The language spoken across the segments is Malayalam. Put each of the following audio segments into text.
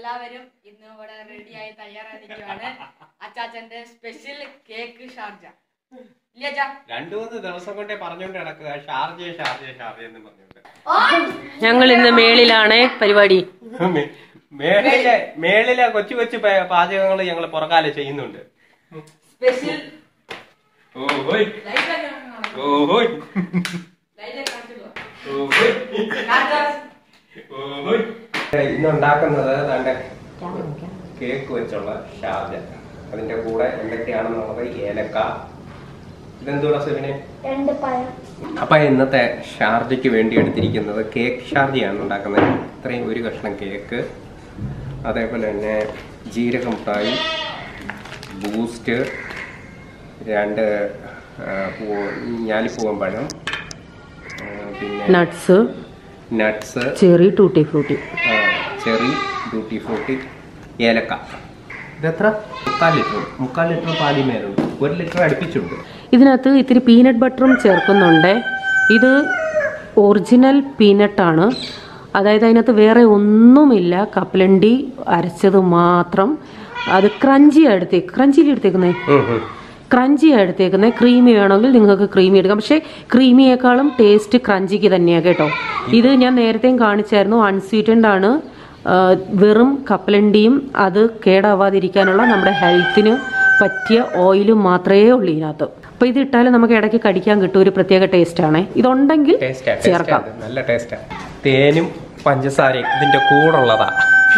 എല്ലാവരും ഇന്ന് ഇവിടെ റെഡിയായി തയ്യാറായിരിക്കുകയാണ് അച്ചാച്ചന്റെ സ്പെഷ്യൽ കേക്ക് ഷാർജ ഇല്ല അച്ഛാ രണ്ടു മൂന്ന് ദിവസം കൊണ്ടേ പറഞ്ഞുകൊണ്ട് കിടക്കുക ഷാർജ ഷാർജ ഷാർജ എന്ന് പറഞ്ഞുകൊണ്ട് ഞങ്ങൾ ഇന്ന് മേളിലാണ് പരിപാടി മേ- മേളിലെ മേളിലെ കൊച്ചു കൊച്ചു പാചകങ്ങൾ ഞങ്ങൾ പുറകാലെ ചെയ്യുന്നുണ്ട് സ്പെഷ്യൽ ഓ ഹോയ് ഓ ഹോയ് ഓ ഹോയ് ഓ ഹോയ് ഇന്ന് ഉണ്ടാക്കുന്നത് തന്റെ കേക്ക് വെച്ചുള്ള ഷാർജ അതിന്റെ കൂടെ എന്തൊക്കെയാണെന്നുള്ളത് ഏലക്ക ഇതെന്തൂടാ സെവിനെ രണ്ട് പഴം അപ്പൊ ഇന്നത്തെ ഷാർജയ്ക്ക് വേണ്ടി എടുത്തിരിക്കുന്നത് കേക്ക് ഷാർജയാണ് ഉണ്ടാക്കുന്നത് ഇത്രയും ഒരു കഷ്ണം കേക്ക് അതേപോലെ തന്നെ ജീരകം ഫ്രൈ ബൂസ്റ്റ് രണ്ട് ആ, പൂ- ഞാലിപ്പൂവൻ പഴം ആ, പിന്നെ nuts nuts cherry tutti frutti cherry tutti frutti ഏലക്ക ഇതെത്ര മുക്കാൽ ലിറ്റർ മുക്കാൽ ലിറ്റർ പാതി മേലുണ്ട് ഒരു ലിറ്റർ അടുപ്പിച്ചുണ്ട് ഇതിനകത്ത് ഇത്തിരി പീനട്ട് ബട്ടറും ചേർക്കുന്നുണ്ട് ഇത് ഒറിജിനൽ പീനട്ടാണ് അതായത് അതിനകത്ത് വേറെ ഒന്നുമില്ല കപ്പലണ്ടി അരച്ചത് മാത്രം അത് ക്രഞ്ചി എടുത്തേക്ക് ക്രഞ്ചിയിൽ എടുത്തേക്കുന്നേ ക്രഞ്ചി എടുത്തേക്കുന്നത് ക്രീമി വേണമെങ്കിൽ നിങ്ങൾക്ക് ക്രീമി എടുക്കാം പക്ഷേ ക്രീമിയേക്കാളും ടേസ്റ്റ് ക്രഞ്ചിക്ക് തന്നെയാണ് കേട്ടോ ഇത് ഞാൻ നേരത്തെയും കാണിച്ചായിരുന്നു അൺസ്വീറ്റൻഡ് ആണ് ആ, വെറും കപ്പലണ്ടിയും അത് കേടാവാതിരിക്കാനുള്ള നമ്മുടെ ഹെൽത്തിന് പറ്റിയ ഓയിലും മാത്രമേ ഉള്ളൂ ഇതിനകത്ത് അപ്പൊ ഇത് ഇട്ടാലും നമുക്ക് ഇടയ്ക്ക് കടിക്കാൻ കിട്ടും ഒരു പ്രത്യേക ടേസ്റ്റ് ആണ് ഇതുണ്ടെങ്കിൽ ടേസ്റ്റാ ചേർക്കാം ടേസ്റ്റാ നല്ല ടേസ്റ്റാ തേനും പഞ്ചസാരയും ഇതിന്റെ കൂടുള്ളതാ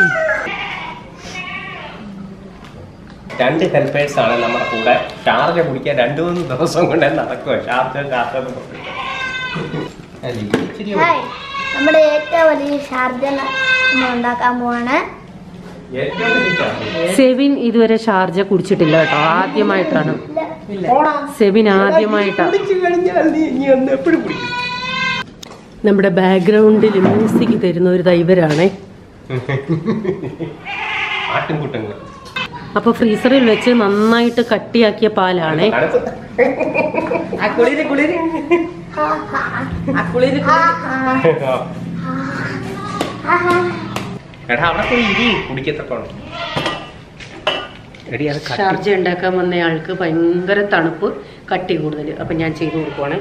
രണ്ട് ഹെൽപ്പേഴ്സ് ആണ് നമ്മുടെ കൂടെ ഷാർജ കുടിക്കാൻ രണ്ടു മൂന്ന് ദിവസം കൊണ്ട് നടക്കുക ഷാർജ ഷാർജ എന്ന് പറഞ്ഞിട്ട്. അല്ല, ഇത് ഇച്ചിരി ഹായ് നമ്മുടെ ഏറ്റവും വലിയ ഷാർജ നമ്മൾ ഉണ്ടാക്കാൻ പോവാണ് ഏറ്റവും വലിയ ഷാർജ. സെവിൻ ഇതുവരെ ഷാർജ കുടിച്ചിട്ടില്ല കേട്ടോ ആദ്യമായിട്ടാണ് സെവിൻ ആദ്യമായിട്ടാണ് കുടിച്ചു കഴിഞ്ഞാൽ നീ ഇനി ഒന്ന് എപ്പോഴും കുടിക്കും നമ്മുടെ ബാക്ക്ഗ്രൗണ്ടിൽ മ്യൂസിക് തരുന്ന ഒരു ദൈവരാണേ ആട്ടിൻകുട്ടങ്ങൾ അപ്പൊ ഫ്രീസറിൽ വെച്ച് നന്നായിട്ട് കട്ടിയാക്കിയ പാലാണേ തണുപ്പ്. എടാ അവിടെ പോയി ഇരി കുടിക്കത്തക്കോണം എടി അത് കട്ടി ഷാർജ ഉണ്ടാക്കാൻ വന്നയാൾക്ക് ഭയങ്കര തണുപ്പ് കട്ടി കൂടുതൽ അപ്പൊ ഞാൻ ചെയ്തു കൊടുക്കുവാണ്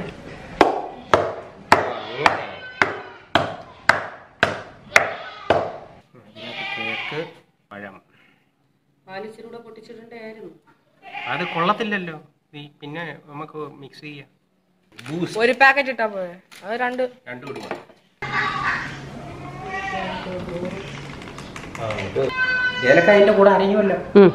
കേക്ക് പഴം പാലിച്ചിലൂടെ പൊട്ടിച്ചിട്ടുണ്ടായിരുന്നു അത് കൊള്ളത്തില്ലല്ലോ നീ പിന്നെ നമുക്ക് മിക്സ് ചെയ്യാം ബൂസ്റ്റ് ഒരു പാക്കറ്റ് ഇട്ടാ പോയെ അത് രണ്ട് രണ്ടു കൂടി മതി. ആ, ഇത് ഏലക്ക അതിന്റെ കൂടെ അരയുമല്ലോ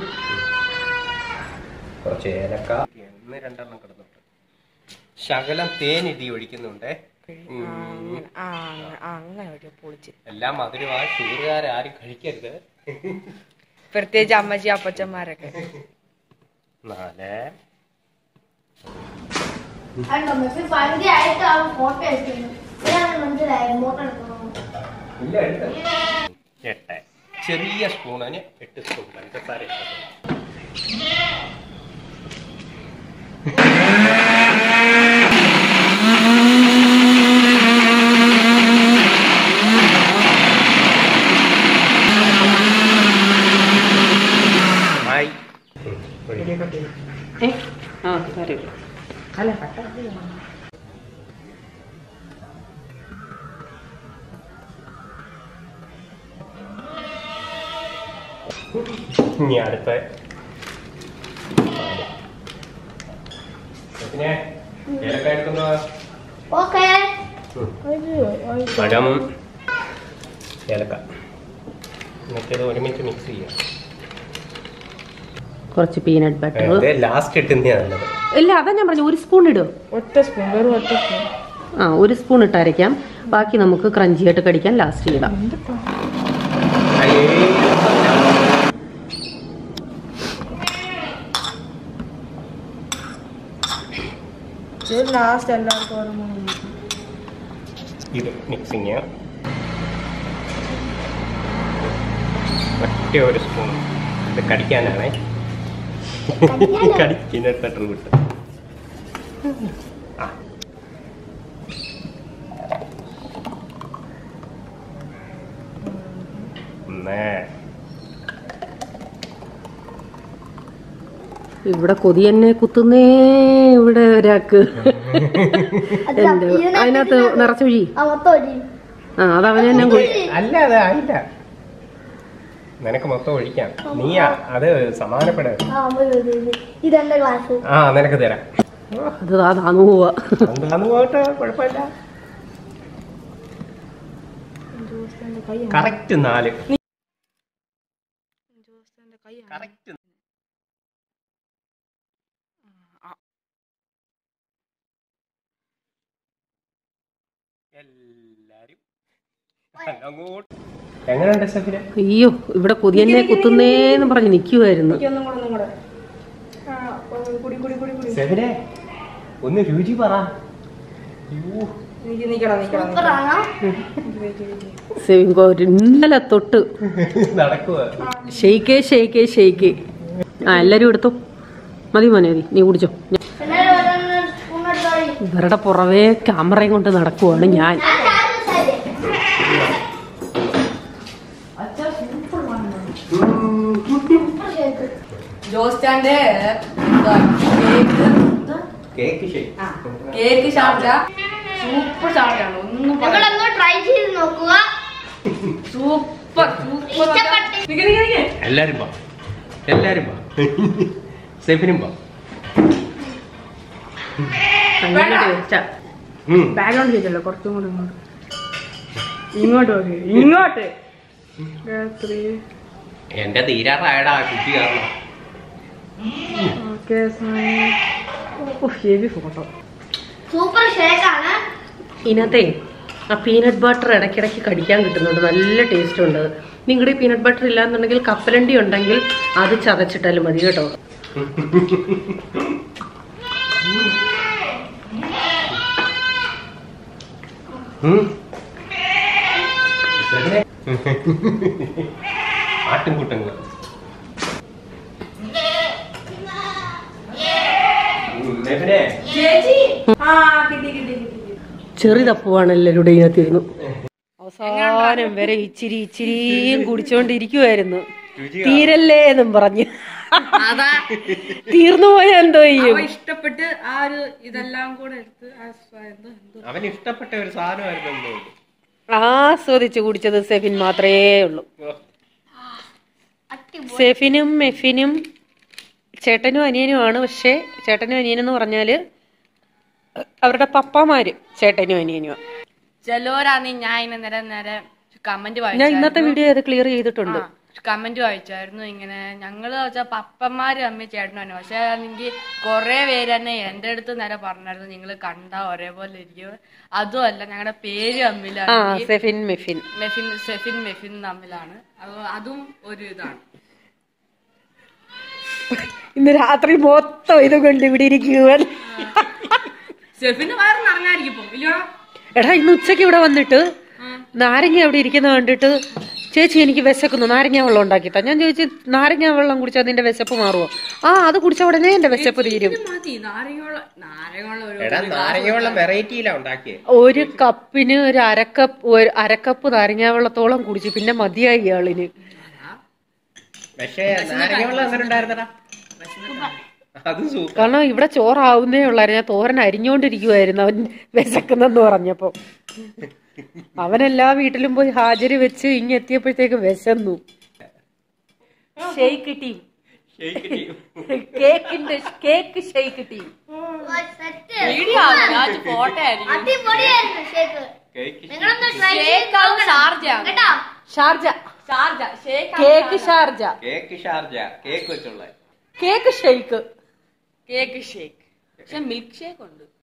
കുറച്ച് ഏലക്ക ഒന്ന് രണ്ടെണ്ണം കിടന്നുണ്ട് ശകലം തേൻ ഇടി ഒഴിക്കുന്നുണ്ട് ഉം. ആ അങ്ങനെ ഒരു പൊളിച്ച് എല്ലാം മധുരമാ ഷുഗറുകാരും കഴിക്കരുത് പ്രത്യേകിച്ച് അമ്മച്ചി അപ്പച്ചന്മാരൊക്കെ നാല് കണ്ടോ മെസ്സി പകുതി ആയിട്ട് അവൻ ഫോട്ടോ എടുക്കുന്നു ഇതാണ് മനസ്സിലായത് ഫോട്ടോ എടുക്കണം ഇല്ല എടുത്ത് എട്ട് ചെറിയ സ്പൂണിന് എട്ട് സ്പൂൺ പഞ്ചസാര ഇട്ടത്. ആയി. ഉം, ഒഴിക്ക്. ഏ ആ കാര്യമില്ല അല്ല ഇനി അടുത്ത പിന്നെ ഏലക്ക എടുക്കുന്നോ ഓക്കേ പഴം ഏലക്ക മറ്റേത് ഒരുമിച്ച് മിക്സ് ചെയ്യാം കുറച്ച് പീനട്ട് ബട്ടർ ലാസ്റ്റ് ഇട്ടുന്നതാണ് നല്ലത് ഇല്ല അതാ ഞാൻ പറഞ്ഞു ഒരു സ്പൂൺ ഇടും ഒറ്റ സ്പൂൺ വെറും ഒറ്റ സ്പൂൺ ആ ഒരു സ്പൂൺ ഇട്ട് അരയ്ക്കാം ബാക്കി നമുക്ക് ക്രഞ്ചിയായിട്ട് കടിക്കാൻ ലാസ്റ്റ് ഇടാം ലാസ്റ്റ് എല്ലാവർക്കും ഓർമ്മ ഇത് മിക്സിങ് ഒറ്റ ഒരു സ്പൂൺ ഇത് കടിക്കാനാണേ കടിക്കുന്ന ബട്ടർ വിട്ട് ആ ഒന്ന് ഇവിടെ കൊതി എന്നെ കുത്തുന്നേ ഇവിടെ ഒരാൾക്ക് എന്റെ അതിനകത്ത് നിറച്ചൊഴി ആ മൊത്തം ഒരു ആ അത് അവനെ തന്നെ കുഴി അല്ല അത് ആയില്ല നിനക്ക് മൊത്തം ഒഴിക്കാം നീയാ അത് സമാനപ്പെട ആ മതി, മതി, മതി. ഇതെന്റെ ക്ലാസ് ആ നിനക്ക് തരാം അത് ആ താന്നു പോവാ എന്താന്ന് പോകട്ടെ കുഴപ്പമില്ല കറക്റ്റ് നാല് കറക്റ്റ് എല്ലാരും അങ്ങോട്ട് എങ്ങനെയുണ്ട് സഫിന അയ്യോ ഇവിടെ കൊതി എന്നെ കുത്തുന്നേന്ന് പറഞ്ഞ് നിൽക്കുമായിരുന്നു സെഫിനെ ഒന്ന് രുചി പറ അയ്യോ, സൂപ്പറാണോ സെവിങ്കോ ഇന്നലെ തൊട്ട് നടക്കുവാ ഷെയ്ക്കേ ഷെയ്ക്കേ ഷെയ്ക്കേ ആ എല്ലാരും എടുത്തോ മതി മോനെ മതി നീ കുടിച്ചോ എല്ലാവരും ഓരോന്ന് സ്പൂൺ എടുത്തോളി ഇവരുടെ പുറവേ ക്യാമറയും കൊണ്ട് നടക്കുവാണ് ഞാൻ ഞാൻ ചാർജ് സൈഡ് സൂപ്പർ ഷേക്ക് ജോസ്റ്റാന്റെ കേക്ക് കേക്ക് ഷേക്ക് ആ, കേക്ക് ഷാർജ സൂപ്പർ ഷാർജാണ് ഒന്നും നിങ്ങളൊന്ന് ട്രൈ ചെയ്ത് നോക്കുക സൂപ്പർ സൂപ്പർ ഇഷ്ടപ്പെട്ട് എല്ലാരും വാ എല്ലാരും വാ സെഫിനും വാ ഉം. ബാക്ക്ഗ്രൗണ്ട് ചെയ്തല്ലോ കുറച്ചും കൂടെ ഇങ്ങോട്ട് ഇങ്ങോട്ട് നോക്കി ഇങ്ങോട്ട് രാത്രി എന്റെ തീരാറായടാ കുട്ടി കാരണം ഓക്കെ ഹെവി ഫോട്ടോ സൂപ്പർ ഷേക്കാണ് ഇതിനകത്തെ ആ പീനട്ട് ബട്ടർ ഇടയ്ക്കിടയ്ക്ക് കടിക്കാൻ കിട്ടുന്നുണ്ട് നല്ല ടേസ്റ്റ് ഉണ്ട് നിങ്ങളുടെ ഈ പീനട്ട് ബട്ടർ ഇല്ലാന്നുണ്ടെങ്കിൽ കപ്പലണ്ടി ഉണ്ടെങ്കിൽ അത് ചതച്ചിട്ടാലും മതി കേട്ടോ ഉം. സെഫിനെ. ആട്ടിൻകൂട്ടങ്ങൾ ഉം, സെഫിനെ. ചേച്ചി ആ കിട്ടി കിട്ടി കിട്ടി ചെറി തപ്പുവാണ് എല്ലാവരുടെ ഇതിനകത്തിരുന്നു അവസാനം വരെ ഇച്ചിരി ഇച്ചിരിയും കുടിച്ചോണ്ടിരിക്കുവായിരുന്നു തീരല്ലേ എന്നും പറഞ്ഞ് അതാ തീർന്നു പോയാ എന്തോ ചെയ്യും അവ ഇഷ്ടപ്പെട്ട് ആ ഒരു ഇതെല്ലാം കൂടെ എടുത്ത് ആ സ്വ- എന്തോ എന്തോ അവന് ഇഷ്ടപ്പെട്ട ഒരു സാധനമായിരുന്നു എന്തോ ഇത്. ആസ്വദിച്ച് കുടിച്ചത് സെഫിൻ മാത്രമേ ഉള്ളൂ സെഫിനും മെഫിനും ചേട്ടനും അനിയനുമാണ് പക്ഷേ ചേട്ടനും അനിയനെന്ന് പറഞ്ഞാല് അവരുടെ പപ്പമാര് ചേട്ടനും അനിയനുമാണ് ചിലവരാന്ന് ഞാൻ ഇന്ന് നേരെ നേരെ കമന്റ് ഞാൻ ഇന്നത്തെ വീഡിയോ അത് ക്ലിയർ ചെയ്തിട്ടുണ്ട് കമന്റ് വായിച്ചായിരുന്നു ഇങ്ങനെ ഞങ്ങള് വെച്ചാൽ പപ്പന്മാര് അമ്മ ചേട്ടനാണ് പക്ഷെ എനിക്ക് കുറെ പേര് തന്നെ എന്റെ അടുത്ത് നേരെ പറഞ്ഞായിരുന്നു നിങ്ങൾ കണ്ട ഒരേപോലെ ഇരിക്കും അതുമല്ല ഞങ്ങളുടെ പേര് ആ തമ്മിലാണ് സെഫിൻ മെഫിൻ മെഫിൻ സെഫിൻ മെഫിൻ തമ്മിലാണ് അത് അതും ഒരു ഇതാണ് ഇന്ന് രാത്രി മൊത്തം ഇത് കൊണ്ട് ഇവിടെ ഇരിക്കുവാൻ സെഫിന് വയറ് നിറഞ്ഞായിരിക്കും ഇപ്പൊ ഇല്ലയോ എടാ ഇന്ന് ഉച്ചയ്ക്ക് ഇവിടെ വന്നിട്ട് നാരങ്ങ അവിടെ ഇരിക്കുന്ന കണ്ടിട്ട് ചേച്ചി എനിക്ക് വിശക്കുന്നു നാരങ്ങ വെള്ളം ഉണ്ടാക്കിത്താ ഞാൻ ചോദിച്ചു നാരങ്ങ വെള്ളം കുടിച്ചാൽ നിന്റെ വിശപ്പ് മാറുമോ ആ അത് കുടിച്ച ഉടനെ എന്റെ വിശപ്പ് തീരും ഇത് മതി നാരങ്ങയുള്ള നാരങ്ങയുള്ള ഒരു എടാ നാരങ്ങ വെറൈറ്റിയിലാ ഉണ്ടാക്കിയേ ഒരു കപ്പിന് ഒരു അരക്കപ്പ് ഒരു അരക്കപ്പ് നാരങ്ങ വെള്ളത്തോളം കുടിച്ചു പിന്നെ മതിയായി ഇയാളിന് പക്ഷേ നാരങ്ങ വെള്ളം എങ്ങനെ ഉണ്ടായിരുന്നടാ അത് സൂപ്പർ കാരണം ഇവിടെ ചോറാവുന്നേ ഉള്ളായിരുന്നു ഞാൻ തോരൻ അരിഞ്ഞോണ്ടിരിക്കുവായിരുന്നു അവൻ വിശക്കുന്നെന്ന് പറഞ്ഞപ്പോ അവൻ എല്ലാ വീട്ടിലും പോയി ഹാജര് വെച്ച് ഇങ്ങെത്തിയപ്പോഴത്തേക്ക് വിശന്നു ഷെയ്ക്ക് ടീം കേക്കിന്റെ cake shake team set video ഞാൻ ഫോട്ടോ ആയിരിക്കും അടിപൊളിയായിരുന്നു ഷേക്ക് നിങ്ങളൊന്ന് ട്രൈ ചെയ്ത് ഷേക്ക് ആണ് നോക്കണം ഷാർജ കേട്ടോ Sharjah Sharjah shake cake Sharjah cake Sharjah cake വെച്ചുള്ള കേക്ക് ഷെയ്ക്ക് കേക്ക് ഷേക്ക് പക്ഷെ മിൽക്ക് ഷേക്ക് ഉണ്ട്